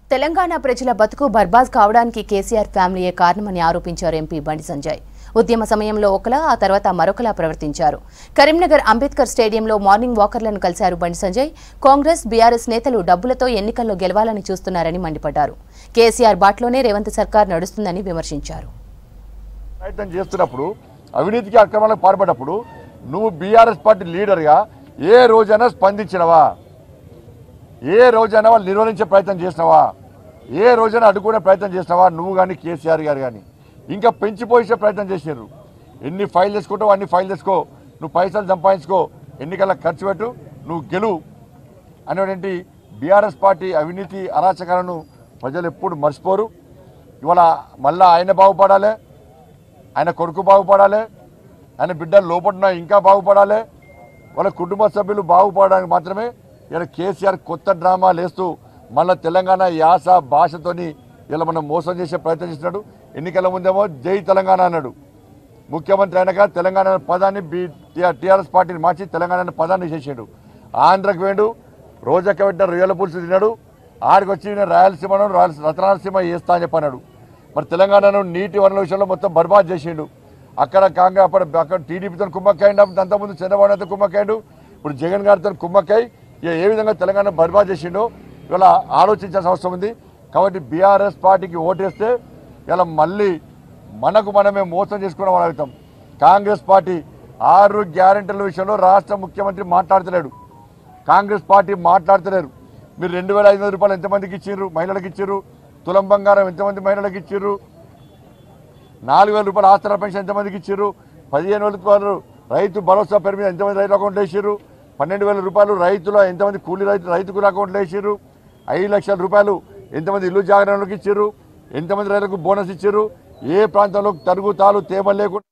తెలంగాణ ప్రజల బతుకు బర్బాద్ కావడానికి కేసీఆర్ ఫ్యామిలీయే కారణమని ఆరోపించారు ఎంపీ బండి సంజయ్ ఉద్యమ సమయంలో ఒకలా ఆ తర్వాత మరొకలా ప్రవర్తించారు కరీంనగర్ అంబేద్కర్ స్టేడియంలో మార్నింగ్ వాకర్లను కలిశారు బండి సంజయ్ కాంగ్రెస్ బీఆర్ఎస్ నేతలు డబ్బులతో ఎన్నికల్లో గెలవాలని చూస్తున్నారని మండిపడ్డారు కేసీఆర్ బాట్లోనే రేవంత్ సర్కార్ నడుస్తుందని విమర్శించారు ప్రయత్నం చేస్తున్నప్పుడు అవినీతికి అక్రమాలకు పాల్పడ్డప్పుడు నువ్వు బీఆర్ఎస్ పార్టీ లీడర్గా ఏ రోజైనా స్పందించినవా ఏ రోజైనా వాళ్ళు నిర్వహించే ప్రయత్నం చేసినావా ఏ రోజైనా అడ్డుకునే ప్రయత్నం చేసినావా నువ్వు కానీ కేసీఆర్ గారు కానీ ఇంకా పెంచిపోయించే ప్రయత్నం చేసినారు ఎన్ని ఫైల్ చేసుకుంటావు అన్ని ఫైల్ చేసుకో నువ్వు పైసలు సంపాదించుకో ఎన్నికల ఖర్చు పెట్టు నువ్వు గెలువు అనేటువంటి బీఆర్ఎస్ పార్టీ అవినీతి అరాచకాలను ప్రజలు ఎప్పుడు మర్చిపోరు ఇవాళ మళ్ళా ఆయన బాగుపడాలి ఆయన కొడుకు బాగుపడాలి ఆయన బిడ్డలు లోపడున్న ఇంకా బాగుపడాలి వాళ్ళ కుటుంబ సభ్యులు బాగుపడడానికి మాత్రమే ఇలా కేసీఆర్ కొత్త డ్రామాలు వేస్తూ మళ్ళీ తెలంగాణ యాస భాషతోని ఇలా మనం మోసం చేసే ప్రయత్నం చేస్తున్నాడు ఎన్నికల ముందేమో జై తెలంగాణ అన్నాడు ముఖ్యమంత్రి అయినాక తెలంగాణ అనే పదాన్ని బీ టీఆర్ఎస్ పార్టీని మార్చి తెలంగాణ అనే పదాన్ని చేసాడు ఆంధ్రకు వేడు రోజక్క పెట్టిన రొయ్యల పులుసు తిన్నాడు ఆడికి వచ్చి నేను రాయలసీమను రాయలసీ రతనాలసీమ చేస్తా అని చెప్పన్నాడు మరి తెలంగాణను నీటి వనరుల విషయంలో మొత్తం బర్బాద్ చేసిండు అక్కడ కాంగ్రెస్ అక్కడ అక్కడ టీడీపీతో కుమ్మక్కాయండు అప్పుడు అంతకుముందు చంద్రబాబు కుమ్మక్కాయండు ఇప్పుడు జగన్ గారితో కుమ్మక్కాయి ఇక ఏ విధంగా తెలంగాణ బర్బాద్ చేసిండో ఇవాళ ఆలోచించాల్సిన అవసరం ఉంది కాబట్టి బీఆర్ఎస్ పార్టీకి ఓటేస్తే ఇలా మళ్ళీ మనకు మనమే మోసం చేసుకున్న వాళ్ళు అవుతాం కాంగ్రెస్ పార్టీ ఆరు గ్యారెంటీల విషయంలో రాష్ట్ర ముఖ్యమంత్రి మాట్లాడతలేడు కాంగ్రెస్ పార్టీ మాట్లాడతలేరు మీరు రెండు వేల ఐదు వందల రూపాయలు ఎంతమందికి ఇచ్చిర్రు మహిళలకు ఇచ్చిర్రు తులం బంగారం ఎంతమంది మహిళలకు ఇచ్చిర్రు నాలుగు వేల రూపాయల ఆస్తుల పెన్షన్ ఎంతమందికి ఇచ్చిర్రు పదిహేను వేల రూపాయలు రైతు భరోసా పేరు మీద ఎంతమంది రైతు అకౌంట్లో వేసిర్రు పన్నెండు వేల రూపాయలు రైతుల ఎంతమంది కూలీ రైతు రైతు కూలి అకౌంట్లో వేసిర్రు ఐదు లక్షల రూపాయలు ఎంతమంది ఇల్లు జాగరణలకు ఇచ్చిర్రు ఎంతమంది రైతులకు బోనస్ ఇచ్చిర్రు ఏ ప్రాంతంలో తరుగు తాలు తేమ లేకుండా